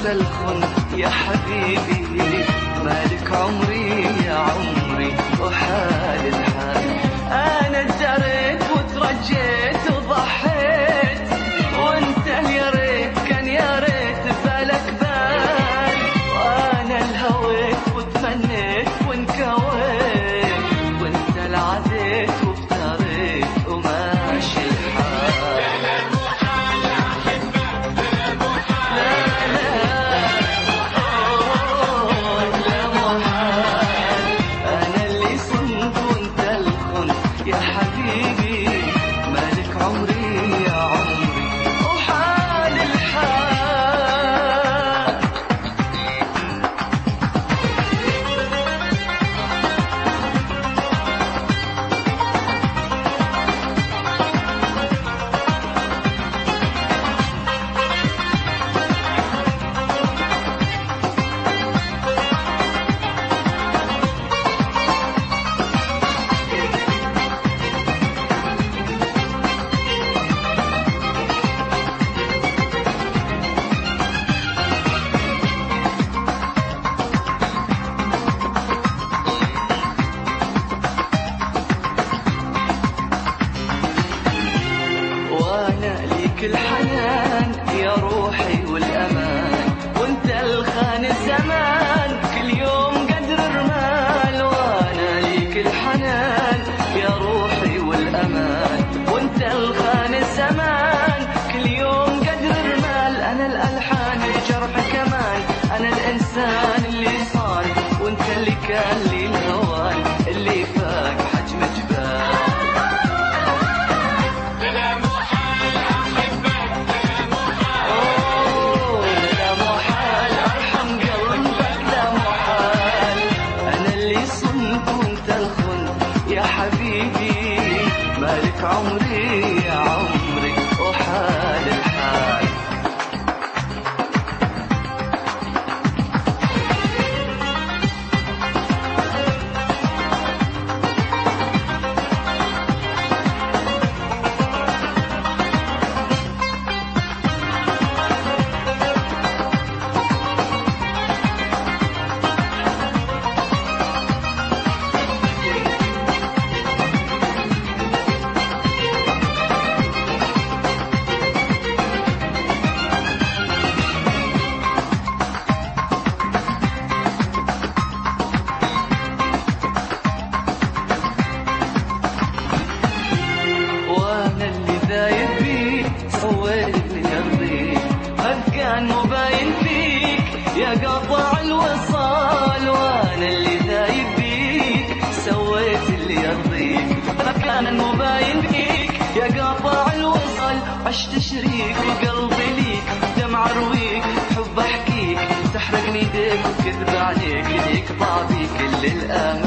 الخن يا حبيبي مالك عمري يا عمري وحال الحال انا ادريت وترجيت وضحيت وانت يا ريت كان يا ريت بالك بال وانا الهويت وتمنيت وانكويت وانت العديت وافتريت وماشي الحال لا محال أنا اللي صنت وأنت الخن يا حبيبي مالك عمري يا عمري وحال الحال وانا ليك الحنان يا روحي والامان وانت الخان الزمان كل يوم قدر الرمال وانا ليك الحنان يا روحي والامان وانت الخان الزمان كل يوم قدر الرمال انا الالحان الجرح كمان انا الانسان اللي صار وانت اللي كان لي الهوان اللي فاق حجم جبال أوه، لا محال أرحم قلبك لا محال أنا اللي صنت وأنت الخن يا حبيبي مالك عمري يا عمري وحال الحال وانا اللي ذايب بيك سويت اللي يرضيك قد كان مباين فيك يا قطع الوصال وانا اللي ذايب بيك سويت اللي يرضيك قد كان مباين فيك يا قطع الوصال عشت شريك وقلبي ليك دمع ارويك حب احكيك تحرقني ديك وكذب عليك ليك ضابي كل الامل